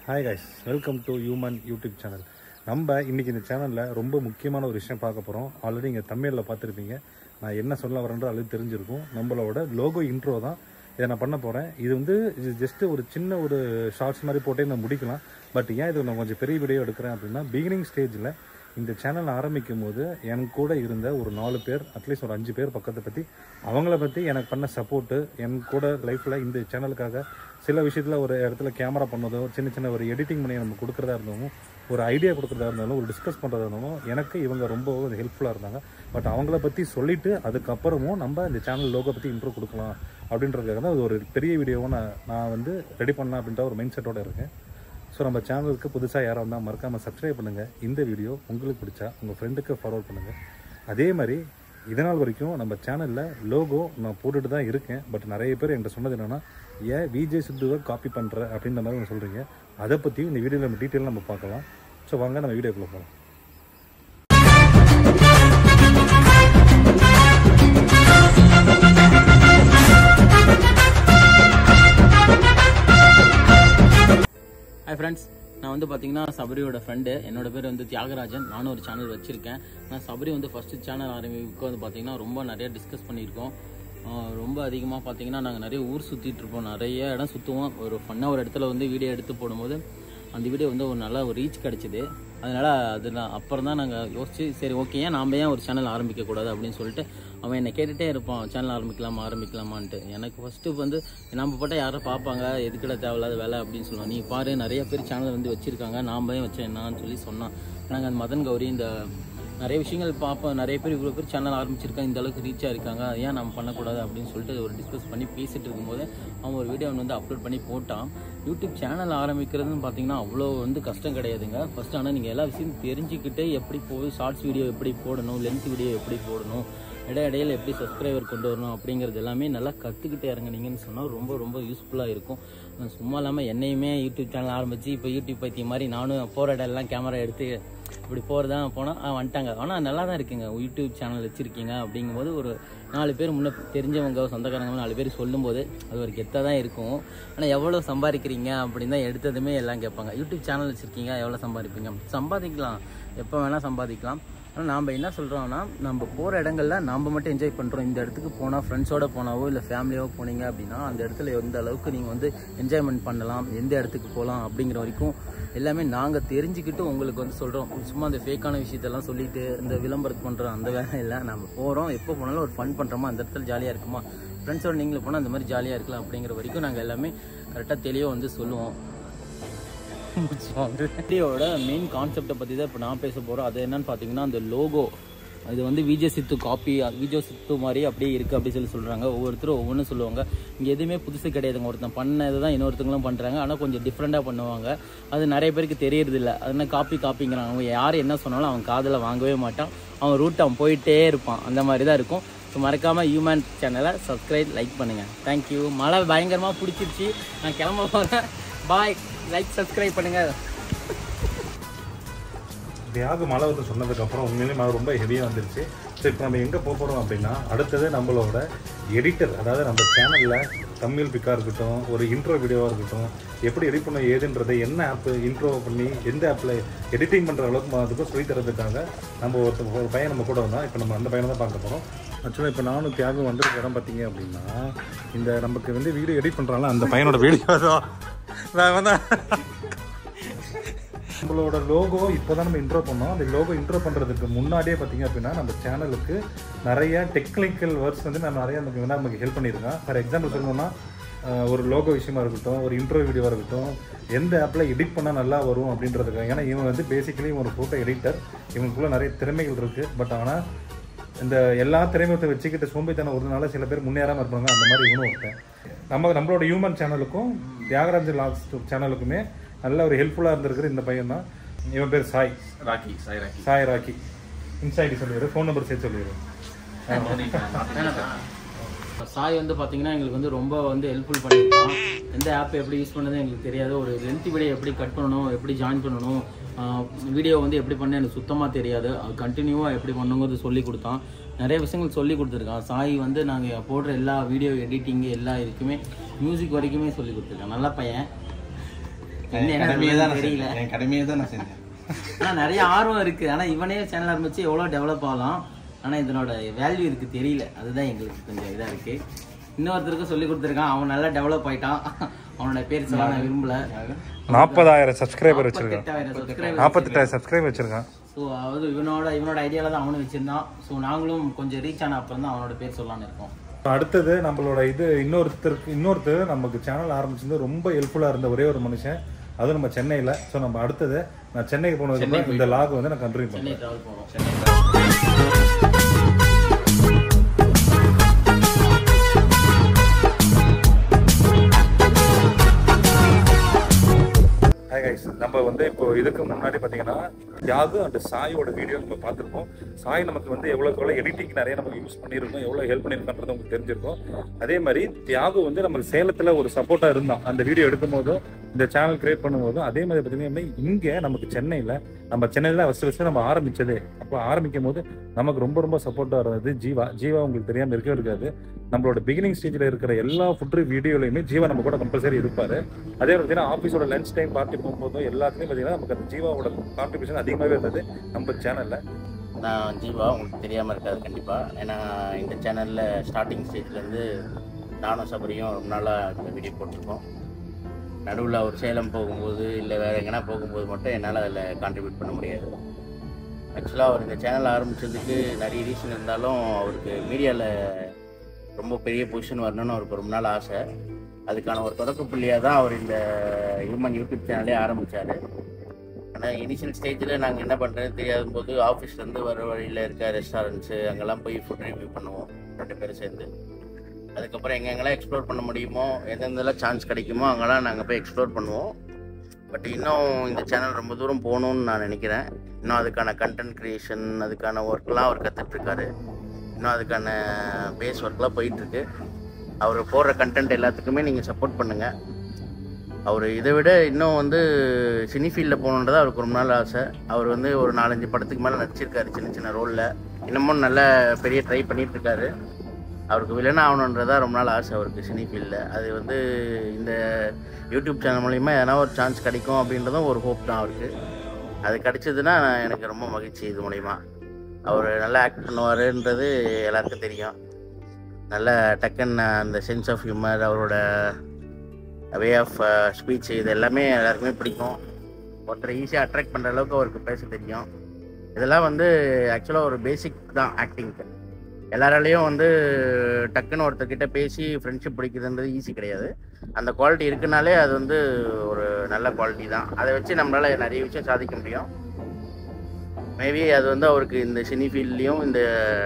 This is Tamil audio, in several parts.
Hi guys welcome to human YouTube channel நம்ம இன்னைக்கு இந்த சேனலில் ரொம்ப முக்கியமான ஒரு விஷயம் பார்க்க போகிறோம் ஆல்ரெடி இங்கே தமிழில் பார்த்துருப்பீங்க நான் என்ன சொல்ல வரேன்ற அது தெரிஞ்சிருக்கும் நம்மளோட லோகோ இன்ட்ரோ தான் இதை நான் பண்ண போகிறேன் இது வந்து இது ஜஸ்ட்டு ஒரு சின்ன ஒரு ஷார்ட்ஸ் மாதிரி போட்டே நான் முடிக்கலாம் பட் ஏன் இது நான் கொஞ்சம் பெரிய வீடியோ எடுக்கிறேன் அப்படின்னா பிகினிங் ஸ்டேஜில் இந்த சேனல் ஆரம்பிக்கும் போது என் கூட இருந்த ஒரு நாலு பேர் அட்லீஸ்ட் ஒரு அஞ்சு பேர் பக்கத்தை பற்றி அவங்கள பற்றி எனக்கு பண்ண சப்போர்ட்டு என் கூட லைஃப்பில் இந்த சேனலுக்காக சில விஷயத்தில் ஒரு இடத்துல கேமரா பண்ணதோ சின்ன சின்ன ஒரு எடிட்டிங் பண்ணி நம்ம கொடுக்குறதா இருந்தாலும் ஒரு ஐடியா கொடுக்குறதா இருந்தாலும் ஒரு டிஸ்கஸ் பண்ணுறதா இருந்தாலும் எனக்கு இவங்க ரொம்ப ஹெல்ப்ஃபுல்லாக இருந்தாங்க பட் அவங்கள பற்றி சொல்லிவிட்டு அதுக்கப்புறமும் நம்ம இந்த சேனல் லோகோ பற்றி இன்ட்ரோ கொடுக்கலாம் அப்படின்றதுக்காக தான் அது ஒரு பெரிய வீடியோவை நான் நான் வந்து ரெடி பண்ணலாம் அப்படின்ற ஒரு மைண்ட் செட்டோட இருக்கேன் ஸோ நம்ம சேனலுக்கு புதுசாக யாராக வந்தால் மறக்காமல் சப்ஸ்கிரைப் பண்ணுங்கள் இந்த வீடியோ உங்களுக்கு பிடிச்சா உங்கள் ஃப்ரெண்டுக்கு ஃபார்வர்ட் பண்ணுங்கள் அதே மாதிரி இதனால் வரைக்கும் நம்ம சேனலில் லோகோ நான் போட்டுட்டு தான் இருக்கேன் பட் நிறைய பேர் என்கிட்ட சொன்னது என்னென்னா ஏன் விஜய் சித்துவை காப்பி பண்ணுற அப்படின்ற மாதிரி ஒன்று சொல்கிறீங்க அதை பற்றி இந்த வீடியோவில் நம்ம டீட்டெயில் நம்ம பார்க்கலாம் ஸோ வாங்க நம்ம வீடியோக்குள்ளே போகலாம் ஹாய் ஃப்ரெண்ட்ஸ் நான் வந்து பார்த்தீங்கன்னா சபரியோட ஃப்ரெண்டு என்னோட பேர் வந்து தியாகராஜன் நானும் ஒரு சேனல் வச்சுருக்கேன் நான் சபரி வந்து ஃபஸ்ட்டு சேனல் ஆரம்பிக்க வந்து பார்த்தீங்கன்னா ரொம்ப நிறைய டிஸ்கஸ் பண்ணியிருக்கோம் ஆஹ் ரொம்ப அதிகமாக பார்த்தீங்கன்னா நாங்கள் நிறைய ஊர் சுற்றிட்டு இருப்போம் நிறைய இடம் சுற்றுவோம் ஒரு ஃபன்னாக ஒரு இடத்துல வந்து வீடியோ எடுத்து போடும்போது அந்த வீடியோ வந்து ஒரு நல்ல ஒரு ரீச் கிடச்சிது அதனால் அது நான் அப்புறம் தான் நாங்கள் யோசிச்சு சரி ஓகே ஏன் நாம் ஏன் ஒரு சேனல் ஆரம்பிக்கக்கூடாது அப்படின்னு சொல்லிட்டு அவன் என்னை கேட்டுகிட்டே இருப்பான் சேனல் ஆரம்பிக்கலாமா ஆரம்பிக்கலாமான்ட்டு எனக்கு ஃபஸ்ட்டு வந்து நம்ம பட்ட யாரும் பார்ப்பாங்க எதுக்கிட தேவையில்லாத வேலை அப்படின்னு சொல்லுவான் நீ பாரு நிறைய பேர் சேனல் வந்து வச்சுருக்காங்க நாம் ஏன் வச்சேன் என்னான்னு சொல்லி சொன்னான் நாங்கள் அந்த மதன் கௌரி இந்த நிறைய விஷயங்கள் பார்ப்போம் நிறைய பேர் இவ்வளோ பேர் சேனல் ஆரம்பிச்சிருக்காங்க இந்த அளவுக்கு ரீச் ஆயிருக்காங்க அதை ஏன் நம்ம பண்ணக்கூடாது அப்படின்னு சொல்லிட்டு ஒரு டிஸ்கஸ் பண்ணி பேசிட்டு இருக்கும்போது அவன் ஒரு வீடியோ வந்து அப்லோட் பண்ணி போட்டான் யூடியூப் சேனல் ஆரம்பிக்கிறதுன்னு பார்த்தீங்கன்னா அவ்வளோ வந்து கஷ்டம் கிடையாதுங்க ஃபர்ஸ்ட் ஆனால் நீங்கள் எல்லா விஷயம் தெரிஞ்சுக்கிட்டு எப்படி போய் ஷார்ட்ஸ் வீடியோ எப்படி போடணும் லென்த் வீடியோ எப்படி போடணும் இட இடையில எப்படி சப்ஸ்கிரைபர் கொண்டு வரணும் அப்படிங்கிறது எல்லாமே நல்லா கற்றுக்கிட்டு இறங்குனீங்கன்னு சொன்னால் ரொம்ப ரொம்ப யூஸ்ஃபுல்லாக இருக்கும் நான் சும்மா இல்லாமல் என்னையுமே யூடியூப் சேனல் ஆரம்பித்து இப்போ யூடியூப் பற்றி மாதிரி நானும் போகிற இடம்லாம் கேமரா எடுத்து இப்படி போகிறதா போனால் வந்துட்டாங்க ஆனால் நல்லா தான் இருக்குங்க யூடியூப் சேனல் வச்சுருக்கீங்க அப்படிங்கும்போது ஒரு நாலு பேர் முன்ன தெரிஞ்சவங்க சொந்தக்காரங்க நாலு பேர் சொல்லும்போது அது ஒரு கெத்தாக தான் இருக்கும் ஆனால் எவ்வளோ சம்பாதிக்கிறீங்க அப்படின்னு தான் எடுத்ததுமே எல்லாம் கேட்பாங்க யூடியூப் சேனல் வச்சுருக்கீங்க எவ்வளோ சம்பாதிப்பீங்க சம்பாதிக்கலாம் எப்போ வேணால் சம்பாதிக்கலாம் ஆனால் நாம் என்ன சொல்கிறோம்னா நம்ம போகிற இடங்கள்ல நாம் மட்டும் என்ஜாய் பண்ணுறோம் இந்த இடத்துக்கு போனால் ஃப்ரெண்ட்ஸோட போனாவோ இல்லை ஃபேமிலியாவோ போனீங்க அப்படின்னா அந்த இடத்துல எந்த அளவுக்கு நீங்கள் வந்து என்ஜாய்மெண்ட் பண்ணலாம் எந்த இடத்துக்கு போகலாம் அப்படிங்கிற வரைக்கும் எல்லாமே நாங்கள் தெரிஞ்சுக்கிட்டு உங்களுக்கு வந்து சொல்கிறோம் சும்மா அந்த ஃபேக்கான விஷயத்தெல்லாம் சொல்லிட்டு இந்த விளம்பரம் பண்ணுறோம் அந்த வேலை இல்லை நம்ம போகிறோம் எப்போ போனாலும் ஒரு ஃபன் பண்ணுறோமா அந்த இடத்துல ஜாலியாக இருக்குமா ஃப்ரெண்ட்ஸோட நீங்களும் போனால் அந்த மாதிரி ஜாலியாக இருக்கலாம் அப்படிங்கிற வரைக்கும் நாங்கள் எல்லாமே கரெக்டாக தெளிவாக வந்து சொல்லுவோம் வீடியோட மெயின் கான்செப்டை பற்றி தான் இப்போ நான் பேச போகிறோம் அது என்னன்னு பார்த்தீங்கன்னா அந்த லோகோ இது வந்து விஜய் சித்து காப்பி விஜய் சித்து மாதிரி அப்படியே இருக்குது அப்படி சொல்லி சொல்கிறாங்க ஒவ்வொருத்தரும் ஒவ்வொன்றும் சொல்லுவாங்க இங்கே எதுவுமே புதுசு கிடையாதுங்க ஒருத்தன் பண்ணதை தான் இன்னொருத்தங்களும் பண்ணுறாங்க ஆனால் கொஞ்சம் டிஃப்ரெண்ட்டாக பண்ணுவாங்க அது நிறைய பேருக்கு தெரியறதில்ல அது என்ன காப்பி காப்பிங்கிறாங்க அவங்க யார் என்ன சொன்னாலும் அவன் காதில் வாங்கவே மாட்டான் அவன் ரூட் அவன் போயிட்டே இருப்பான் அந்த மாதிரி தான் இருக்கும் ஸோ மறக்காமல் ஹியூமன் சேனலை சப்ஸ்கிரைப் லைக் பண்ணுங்கள் தேங்க்யூ மழை பயங்கரமாக பிடிச்சிருச்சு நான் கிளம்ப போகிறேன் பாய் லைக் சப்ஸ்கிரைப் பண்ணுங்கள் தியாக மழை வந்து சொன்னதுக்கப்புறம் உண்மையிலேயே மழை ரொம்ப ஹெவியாக வந்துருச்சு ஸோ இப்போ நம்ம எங்கே போக போகிறோம் அப்படின்னா அடுத்தது நம்மளோட எடிட்டர் அதாவது நம்ம சேனலில் தமிழ் பிக்காக இருக்கட்டும் ஒரு இன்ட்ரோ வீடியோவாக இருக்கட்டும் எப்படி எடிட் பண்ண ஏதுன்றதை என்ன ஆப் இன்ட்ரோ பண்ணி எந்த ஆப்பில் எடிட்டிங் பண்ணுற அளவுக்கு அதுக்கும் சொல்லி தரதுக்காக நம்ம ஒருத்தர் ஒரு பையன் நம்ம கூட வந்தோம் இப்போ நம்ம அந்த பையனை தான் பார்க்க போகிறோம் ஆக்சுவலாக இப்போ நானும் தியாகம் வந்திருக்க இடம் பார்த்தீங்க அப்படின்னா இந்த நமக்கு வந்து வீடியோ எடிட் பண்ணுறாங்களா அந்த பையனோட வீடியோ தான் நான் வந்து நம்மளோட லோகோ இப்போ தான் நம்ம இன்ட்ரோ பண்ணோம் அந்த லோகோ இன்ட்ரோ பண்ணுறதுக்கு முன்னாடியே பார்த்தீங்க அப்படின்னா நம்ம சேனலுக்கு நிறைய டெக்னிக்கல் ஒர்க்ஸ் வந்து நான் நிறைய நமக்கு வந்து நமக்கு ஹெல்ப் பண்ணியிருக்கேன் ஃபார் எக்ஸாம்பிள் சொல்லணும்னா அஹ், ஒரு லோகோ விஷயமா இருக்கட்டும் ஒரு இன்ட்ரோ வீடியோவாக இருக்கட்டும் எந்த ஆப்பில் எடிட் பண்ணால் நல்லா வரும் அப்படின்றதுக்காக ஏன்னா இவன் வந்து பேசிக்கலி ஒரு ஃபோட்டோ எடிட்டர் இவனுக்குள்ள நிறைய திறமைகள் இருக்குது பட் ஆனால் இந்த எல்லா திறமையத்தை வச்சுக்கிட்டு சோம்பேறித்தனம் ஒரு சில பேர் முன்னேறாமல் இருப்பாங்க அந்த மாதிரி இவனும் ஒருத்தன் நம்ம நம்மளோட ஹியூமன் சேனலுக்கும் தியாகராஜ் லாக்ஸ் சேனலுக்குமே நல்ல ஒரு ஹெல்ப்ஃபுல்லாக இருந்திருக்கிற இந்த பையன் தான் இவன் பேர் சாய் ராக்கி சாய் ராக்கி சாய் ராக்கி இன்ஸ்டாடி சொல்லிடு ஃபோன் நம்பர் சேர்த்து சொல்லிடு சாய் வந்து பார்த்தீங்கன்னா எங்களுக்கு வந்து ரொம்ப வந்து ஹெல்ப்ஃபுல் பண்ணியிருக்கான் எந்த ஆப் எப்படி யூஸ் பண்ணது எங்களுக்கு தெரியாது ஒரு லென்த் வீடியோ எப்படி கட் பண்ணணும் எப்படி ஜாயின் பண்ணணும் வீடியோ வந்து எப்படி பண்ண எனக்கு சுத்தமாக தெரியாது அது கண்டினியூவாக எப்படி பண்ணுங்கிறது சொல்லி கொடுத்தான் நிறைய விஷயங்கள் சொல்லி கொடுத்துருக்கான் சாய் வந்து நாங்கள் போடுற எல்லா வீடியோ எடிட்டிங் எல்லா இதுக்குமே மியூசிக் வரைக்குமே சொல்லி கொடுத்துருக்கான் நல்ல பையன் என்ன என் என்ன கடமையை தான் நான் தெரியல செஞ்சேன். என் கடமையை தான் நான் செஞ்சேன் ஆனா நிறைய ஆர்வம் இருக்கு ஆனா இவனே சேனல் ஆரம்பிச்சு எவ்வளவு டெவலப் ஆகலாம் ஆனா இதனோட வேல்யூ இருக்கு தெரியல அதுதான் எங்களுக்கு கொஞ்சம் இதா இருக்கு இன்னொருத்தருக்கு சொல்லி கொடுத்துருக்கான் அவன் நல்லா டெவலப் ஆயிட்டான் அவனோட பேர் சொல்ல நான் விரும்பல நாற்பதாயிரம் சப்ஸ்கிரைபர் வச்சிருக்கான் எட்டாயிரம் சப்ஸ்கிரைபர் நாற்பத்தெட்டாயிரம் சப்ஸ்கிரைபர் வச்சிருக்கான் ஸோ அதாவது இவனோட இவனோட ஐடியால தான் அவனும் வச்சிருந்தான் ஸோ நாங்களும் கொஞ்சம் ரீச் ஆன அப்புறம் தான் அவனோட பேர் சொல்லலாம்னு இருக்கோம் அடுத்தது நம்மளோட இது இன்னொருத்தருக்கு இன்னொருத்தர் நமக்கு சேனல் ஆரம்பிச்சிருந்து ரொம்ப ஹெல்ப்ஃபுல்லாக இருந்த ஒரே ஒரு மனுஷன் அதுவும் நம்ம சென்னையில் ஸோ நம்ம அடுத்தது நான் சென்னைக்கு போனதுக்கு இந்த லாக் வந்து நான் கண்டினியூ சென்னை பண்ணுறேன் ட்ராவல் போகிறோம் ஹாய் கைஸ் நம்ம வந்து இப்போ இதுக்கு முன்னாடி பார்த்தீங்கன்னா தியாகு அண்ட் சாயோட வீடியோ நம்ம பார்த்துருப்போம் சாய் நமக்கு வந்து எவ்வளோக்கு எவ்வளோ எடிட்டிங் நிறைய நமக்கு யூஸ் பண்ணியிருக்கோம் எவ்வளோ ஹெல்ப் பண்ணியிருக்கோன்றது உங்களுக்கு தெரிஞ்சிருக்கும் அதே மாதிரி தியாகு வந்து நமக்கு சேலத்தில் ஒரு சப்போர்ட்டாக இருந்தான் அந்த வீடியோ எடுக்கும் போதும் இந்த சேனல் கிரியேட் பண்ணும்போதும் அதே மாதிரி பார்த்தீங்கன்னா இங்கே நமக்கு சென்னையில் நம்ம சென்னையில் ஃபஸ்ட்டு ஃபஸ்ட்டு நம்ம ஆரம்பிச்சதே அப்போ ஆரம்பிக்கும் போது நமக்கு ரொம்ப ரொம்ப சப்போர்ட்டாக இருந்தது ஜீவா ஜீவா உங்களுக்கு தெரியாமல் இருக்கவே இருக்காது நம்மளோட பிகினிங் ஸ்டேஜில் இருக்கிற எல்லா ஃபுட் வீடியோலையுமே ஜீவா நம்ம கூட கம்பல்சரி இருப்பார் அதே பார்த்தீங்கன்னா ஆஃபீஸோட லஞ்ச் டைம் பார்ட்டி போகும்போதும் எல்லாத்துலேயும் பார்த்தீங்கன்னா நமக்கு அந்த ஜீவாவோட கான்ட்ரிபியூஷன் அதிகமாகவே இருந்தது நம்ம சேனலில் நான் ஜீவா உங்களுக்கு தெரியாமல் இருக்காது கண்டிப்பாக ஏன்னா இந்த சேனலில் ஸ்டார்டிங் ஸ்டேஜ்லேருந்து நானும் சபரியும் ரொம்ப நாளாக இந்த வீடியோ போட்டிருக்கோம் நடுவில் அவர் சேலம் போகும்போது இல்லை வேறு எங்கன்னா போகும்போது மட்டும் என்னால் அதில் கான்ட்ரிபியூட் பண்ண முடியாது ஆக்சுவலாக அவர் இந்த சேனல் ஆரம்பித்ததுக்கு நிறைய ரீசன் இருந்தாலும் அவருக்கு மீடியாவில் ரொம்ப பெரிய பொசிஷன் வரணும்னு அவருக்கு ரொம்ப நாள் ஆசை அதுக்கான ஒரு தொடக்க புள்ளியாக தான் அவர் இந்த ஹியூமன் யூடியூப் சேனலே ஆரம்பித்தார் ஆனால் இனிஷியல் ஸ்டேஜில் நாங்கள் என்ன பண்ணுறதுன்னு தெரியாத போது ஆஃபீஸ்லேருந்து வர வழியில் இருக்க ரெஸ்டாரண்ட்ஸு அங்கெல்லாம் போய் ஃபுட் ரிவ்யூ பண்ணுவோம் ரெண்டு பேரும் சேர்ந்து அதுக்கப்புறம் எங்கெங்கெல்லாம் எக்ஸ்ப்ளோர் பண்ண முடியுமோ எந்தெந்தெல்லாம் சான்ஸ் கிடைக்குமோ அங்கெல்லாம் நாங்கள் போய் எக்ஸ்ப்ளோர் பண்ணுவோம் பட் இன்னும் இந்த சேனல் ரொம்ப தூரம் போகணும்னு நான் நினைக்கிறேன் இன்னும் அதுக்கான கண்டென்ட் க்ரியேஷன் அதுக்கான ஒர்க்லாம் அவர் கற்றுட்ருக்காரு இன்னும் அதுக்கான பேஸ் ஒர்க்லாம் போயிட்டுருக்கு அவர் போடுற கண்டென்ட் எல்லாத்துக்குமே நீங்கள் சப்போர்ட் பண்ணுங்கள் அவர் இதை விட இன்னும் வந்து சினி ஃபீல்டில் போகணுன்றதா அவருக்கு ரொம்ப நாள் ஆசை அவர் வந்து ஒரு நாலஞ்சு படத்துக்கு மேலே நடிச்சிருக்காரு சின்ன சின்ன ரோலில் இன்னமும் நல்ல பெரிய ட்ரை பண்ணிகிட்ருக்காரு அவருக்கு வில்லன் ஆகணுன்றதா ரொம்ப நாள் ஆசை அவருக்கு சினி ஃபீல்டில் அது வந்து இந்த யூடியூப் சேனல் மூலிமா எதனா ஒரு சான்ஸ் கிடைக்கும் அப்படின்றதும் ஒரு ஹோப் தான் அவருக்கு அது கிடைச்சதுன்னா எனக்கு ரொம்ப மகிழ்ச்சி இது மூலிமா அவர் நல்லா ஆக்ட் பண்ணுவாருன்றது எல்லாருக்கும் தெரியும் நல்ல டக்குன்னு அந்த சென்ஸ் ஆஃப் ஹியூமர் அவரோட வே ஆஃப் ஸ்பீச் இது எல்லாமே எல்லாருக்குமே பிடிக்கும் ஒருத்தரை ஈஸியாக அட்ராக்ட் பண்ணுற அளவுக்கு அவருக்கு பேச தெரியும் இதெல்லாம் வந்து ஆக்சுவலாக ஒரு பேசிக் தான் ஆக்டிங்க்கு எல்லாராலையும் வந்து டக்குன்னு ஒருத்தர்கிட்ட பேசி ஃப்ரெண்ட்ஷிப் பிடிக்குதுன்றது ஈஸி கிடையாது அந்த குவாலிட்டி இருக்குனாலே அது வந்து ஒரு நல்ல குவாலிட்டி தான் அதை வச்சு நம்மளால் நிறைய விஷயம் சாதிக்க முடியும் மேபி அது வந்து அவருக்கு இந்த சினி ஃபீல்ட்லேயும் இந்த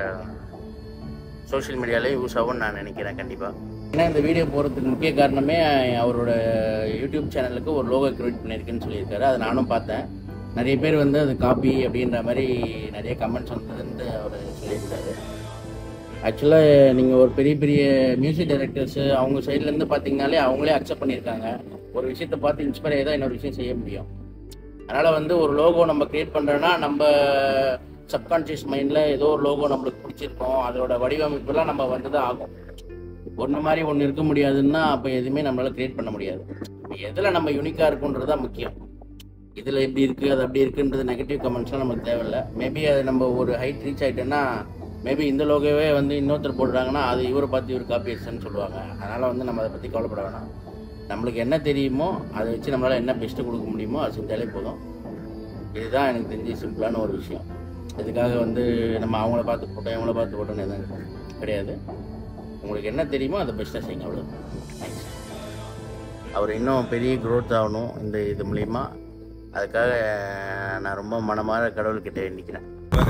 சோஷியல் மீடியாலையும் யூஸ் ஆகும்னு நான் நினைக்கிறேன் கண்டிப்பாக ஏன்னா இந்த வீடியோ போகிறதுக்கு முக்கிய காரணமே அவரோட யூடியூப் சேனலுக்கு ஒரு லோகோ கிரியேட் பண்ணியிருக்குன்னு சொல்லியிருக்காரு அதை நானும் பார்த்தேன் நிறைய பேர் வந்து அது காப்பி அப்படின்ற மாதிரி நிறைய கமெண்ட்ஸ் வந்ததுன்னு அவர் சொல்லியிருக்காரு ஆக்சுவலாக நீங்கள் ஒரு பெரிய பெரிய மியூசிக் டைரக்டர்ஸு அவங்க சைட்லேருந்து பார்த்தீங்கனாலே அவங்களே அக்செப்ட் பண்ணியிருக்காங்க ஒரு விஷயத்தை பார்த்து இன்ஸ்பயர் ஆகி தான் இன்னொரு விஷயம் செய்ய முடியும் அதனால் வந்து ஒரு லோகோ நம்ம க்ரியேட் பண்ணுறோன்னா நம்ம சப்கான்ஷியஸ் மைண்டில் ஏதோ ஒரு லோகோ நம்மளுக்கு பிடிச்சிருக்கோம் அதோட வடிவமைப்புலாம் நம்ம வந்து தான் ஆகும் ஒன்று மாதிரி ஒன்று இருக்க முடியாதுன்னா அப்போ எதுவுமே நம்மளால க்ரியேட் பண்ண முடியாது எதில் நம்ம யூனிக்காக இருக்குன்றது தான் முக்கியம் இதில் எப்படி இருக்குது அது அப்படி இருக்குன்றது நெகட்டிவ் கமெண்ட்ஸ்லாம் நமக்கு தேவையில்லை மேபி அது நம்ம ஒரு ஹைட் ரீச் ஆகிட்டோன்னா மேபி இந்த லோகோவே வந்து இன்னொருத்தர் போடுறாங்கன்னா அது இவரை பார்த்து இவர் காப்பி அடிச்சுன்னு சொல்லுவாங்க அதனால் வந்து நம்ம அதை பற்றி கவலைப்பட வேணாம் நம்மளுக்கு என்ன தெரியுமோ அதை வச்சு நம்மளால் என்ன பெஸ்ட்டு கொடுக்க முடியுமோ அது செஞ்சாலே போதும் இதுதான் எனக்கு தெரிஞ்சு சிம்பிளான ஒரு விஷயம் இதுக்காக வந்து நம்ம அவங்கள பார்த்து போட்டோம் இவங்கள பார்த்து போட்டோம்னு எதுவும் கிடையாது உங்களுக்கு என்ன தெரியுமோ அதை பெஸ்ட்டாக செய்யுங்க அவ்வளோ தேங்க்ஸ் அவர் இன்னும் பெரிய க்ரோத் ஆகணும் இந்த இது மூலிமா அதுக்காக நான் ரொம்ப மனமார கடவுள்கிட்ட வேண்டிக்கிறேன்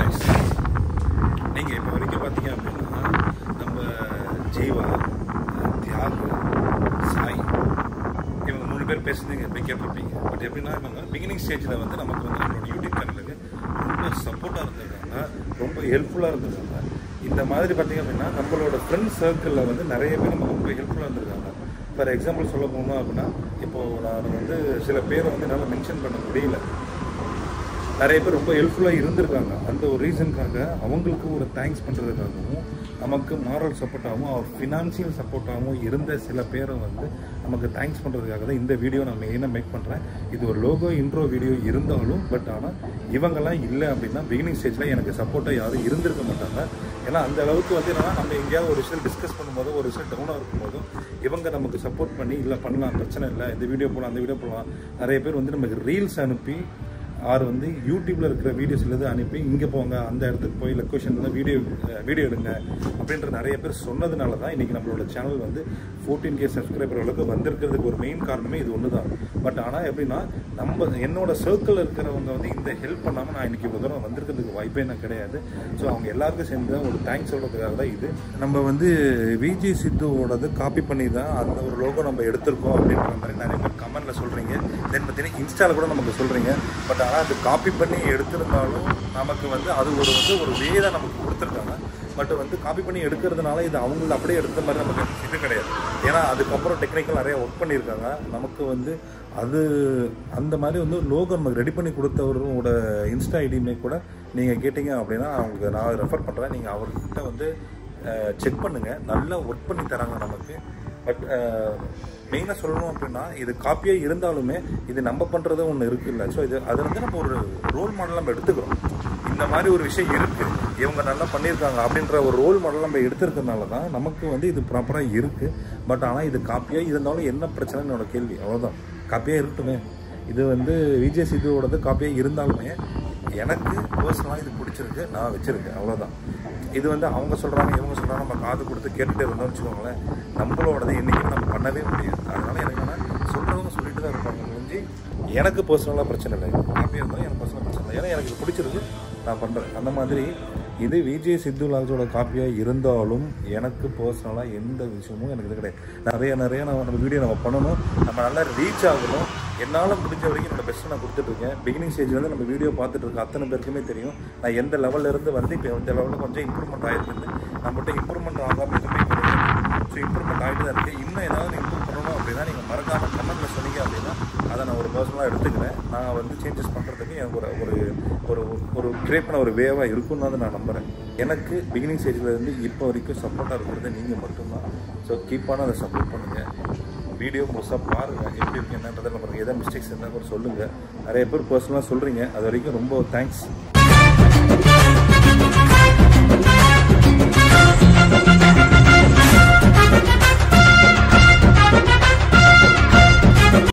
நீங்கள் இப்போ வரைக்கும் பார்த்தீங்க அப்படின்னா நம்ம ஜீவா தியாகு சாய் இவங்க மூணு பேர் பேசுறதுங்க எப்படி கேட்டிருப்பீங்க பட் எப்படின்னா இவங்க பிகினிங் ஸ்டேஜில் வந்து நமக்கு வந்து நம்மளோட யூடியூப் சேனலுக்கு ரொம்ப சப்போர்ட்டாக இருந்திருக்காங்க ரொம்ப ஹெல்ப்ஃபுல்லாக இருந்திருக்காங்க இந்த மாதிரி பார்த்தீங்க அப்படின்னா நம்மளோட ஃப்ரெண்ட் சர்க்கிளில் வந்து நிறைய பேர் நமக்கு ரொம்ப ஹெல்ப்ஃபுல்லாக இருந்திருக்காங்க ஃபார் எக்ஸாம்பிள் சொல்ல போனோம் அப்படின்னா இப்போது நான் வந்து சில பேரை வந்து என்னால் மென்ஷன் பண்ண முடியல நிறைய பேர் ரொம்ப ஹெல்ப்ஃபுல்லாக இருந்திருக்காங்க அந்த ஒரு ரீசனுக்காக அவங்களுக்கு ஒரு தேங்க்ஸ் பண்ணுறதுக்காகவும் நமக்கு மாரல் சப்போர்ட்டாகவும் அவர் ஃபினான்ஷியல் சப்போர்ட்டாகவும் இருந்த சில பேரை வந்து நமக்கு தேங்க்ஸ் பண்ணுறதுக்காக தான் இந்த வீடியோ நான் மெயினாக மேக் பண்ணுறேன் இது ஒரு லோகோ இன்ட்ரோ வீடியோ இருந்தாலும் பட் ஆனால் இவங்கெல்லாம் இல்லை அப்படின்னா பிகினிங் ஸ்டேஜில் எனக்கு சப்போர்ட்டாக யாரும் இருந்திருக்க மாட்டாங்க ஏன்னா அந்த அளவுக்கு வந்து என்னன்னா நம்ம எங்கேயாவது ஒரு விஷயம் டிஸ்கஸ் பண்ணும்போதோ ஒரு விஷயம் டவுனாக இருக்கும்போதும் இவங்க நமக்கு சப்போர்ட் பண்ணி இல்லை பண்ணலாம் பிரச்சனை இல்லை இந்த வீடியோ போடலாம் அந்த வீடியோ போடலாம் நிறைய பேர் வந்து நமக்கு ரீல்ஸ் அனுப்பி ஆர் வந்து யூடியூப்ல இருக்கிற வீடியோஸ் எல்லாம் அனுப்பி இங்கே போங்க அந்த இடத்துக்கு போய் லொக்கேஷன்ல வீடியோ வீடியோ எடுங்க அப்படின்ற நிறைய பேர் சொன்னதுனால தான் இன்னைக்கு நம்மளோட சேனல் வந்து ஃபோர்டீன் கே சப்ஸ்கிரைபர் அளவுக்கு வந்திருக்கிறதுக்கு ஒரு மெயின் காரணமே இது ஒன்று தான் பட் ஆனால் எப்படின்னா நம்ம என்னோட சர்க்கிள் இருக்கிறவங்க வந்து இந்த ஹெல்ப் பண்ணாமல் நான் இன்னைக்கு இவ்வளோ தூரம் வந்திருக்கிறதுக்கு வாய்ப்பே எனக்கு கிடையாது ஸோ அவங்க எல்லாருக்கும் சேர்ந்து தான் ஒரு தேங்க்ஸ் சொல்கிறதுக்காக தான் இது நம்ம வந்து விஜய் சித்துவோடது காப்பி பண்ணி தான் அந்த ஒரு லோகோ நம்ம எடுத்திருக்கோம் அப்படின்ற மாதிரி நிறைய பேர் கமெண்ட்ல சொல்கிறீங்க தென் பார்த்தீங்கன்னா இன்ஸ்டாவில் கூட நமக்கு சொல்கிறீங்க பட் ஆனால் அது காப்பி பண்ணி எடுத்திருந்தாலும் நமக்கு வந்து அது ஒரு வந்து ஒரு வே தான் நமக்கு கொடுத்துருக்காங்க பட் வந்து காப்பி பண்ணி எடுக்கிறதுனால இது அவங்கள அப்படியே எடுத்த மாதிரி நமக்கு இது கிடையாது ஏன்னா அதுக்கப்புறம் டெக்னிக்கல் நிறைய ஒர்க் பண்ணியிருக்காங்க நமக்கு வந்து அது அந்த மாதிரி வந்து லோகோ நமக்கு ரெடி பண்ணி கொடுத்தவரோட இன்ஸ்டா ஐடியுமே கூட நீங்கள் கேட்டிங்க அப்படின்னா அவங்களுக்கு நான் ரெஃபர் பண்ணுறேன் நீங்கள் அவர்கிட்ட வந்து செக் பண்ணுங்கள் நல்லா ஒர்க் பண்ணி தராங்க நமக்கு பட் மெயினாக சொல்லணும் அப்படின்னா இது காப்பியாக இருந்தாலுமே இது நம்ம பண்ணுறது ஒன்று இருக்குல்ல ஸோ இது அதை வந்து நம்ம ஒரு ரோல் மாடல் நம்ம எடுத்துக்கிறோம் இந்த மாதிரி ஒரு விஷயம் இருக்குது இவங்க நல்லா பண்ணியிருக்காங்க அப்படின்ற ஒரு ரோல் மாடல் நம்ம எடுத்திருக்கனால தான் நமக்கு வந்து இது ப்ராப்பராக இருக்குது பட் ஆனால் இது காப்பியாக இருந்தாலும் என்ன பிரச்சனைன்னு என்னோட கேள்வி அவ்வளோதான் காப்பியாக இருக்கட்டுமே இது வந்து விஜய் சித்துவோடது காப்பியாக இருந்தாலுமே எனக்கு பர்சனலாக இது பிடிச்சிருக்கு நான் வச்சுருக்கேன் அவ்வளோதான் இது வந்து அவங்க சொல்கிறாங்க இவங்க சொல்கிறாங்க நம்ம காது கொடுத்து கேட்டுகிட்டே இருந்தோம்னு வச்சுக்கோங்களேன் நம்மளோடது என்றைக்குமே நம்ம பண்ணவே முடியாது அதனால எனக்கு என்ன சொல்கிறவங்க சொல்லிட்டு தான் இருப்பாங்க முடிஞ்சு எனக்கு பர்சனலாக பிரச்சனை இல்லை காப்பியாக இருந்தாலும் எனக்கு பர்சனலாக பிரச்சனை இல்லை ஏன்னா எனக்கு இது பிடிச்சிருக்கு நான் பண்ணுறேன் அந்த மாதிரி இது விஜய் சித்து லால்ஸோட காப்பியாக இருந்தாலும் எனக்கு பர்சனலாக எந்த விஷயமும் எனக்கு இது கிடையாது நிறைய நிறைய நம்ம நம்ம வீடியோ நம்ம பண்ணணும் நம்ம நல்லா ரீச் ஆகணும் என்னால் முடிஞ்ச வரைக்கும் என்னோட பெஸ்ட்டை நான் கொடுத்துட்ருக்கேன் பிகினிங் ஸ்டேஜ்லேருந்து நம்ம வீடியோ பார்த்துட்டு இருக்க அத்தனை பேருக்குமே தெரியும் நான் எந்த லெவல்ல இருந்து வந்து இப்போ இந்த லெவலில் கொஞ்சம் இம்ப்ரூவ்மெண்ட் ஆகிருக்கு நம்மகிட்ட இம்ப்ரூவ்மெண்ட் ஆகாமல் எதுவுமே கிடையாது ஸோ இம்ப்ரூவ்மெண்ட் ஆகிட்டு தான் இருக்குது இன்னும் ஏதாவது இம்ப்ரூவ் பண்ணணும் அப்படின்னா நீங்கள் மறக்காமல் கமெண்ட்டில் சொன்னீங்க அப்படின்னா அதை நான் ஒரு பர்சனலாக எடுத்துக்கிறேன் நான் வந்து சேஞ்சஸ் பண்ணுறதுக்கு எனக்கு ஒரு ஒரு ஒரு ஒரு கிரியேட் பண்ண ஒரு வேவாக இருக்கும்னு தான் நான் நம்புகிறேன் எனக்கு பிகினிங் ஸ்டேஜில் இருந்து இப்போ வரைக்கும் சப்போர்ட்டாக இருக்கிறது நீங்கள் மட்டும்தான் ஸோ கீப்பான அதை சப்போர்ட் பண்ணுங்கள் வீடியோ முழுசாக பாருங்கள் எப்படி இருக்கு என்னன்றதை நம்ம எதாவது மிஸ்டேக்ஸ் இருந்தால் கூட சொல்லுங்கள் நிறைய பேர் பர்சனலாக சொல்கிறீங்க அது வரைக்கும் ரொம்ப தேங்க்ஸ்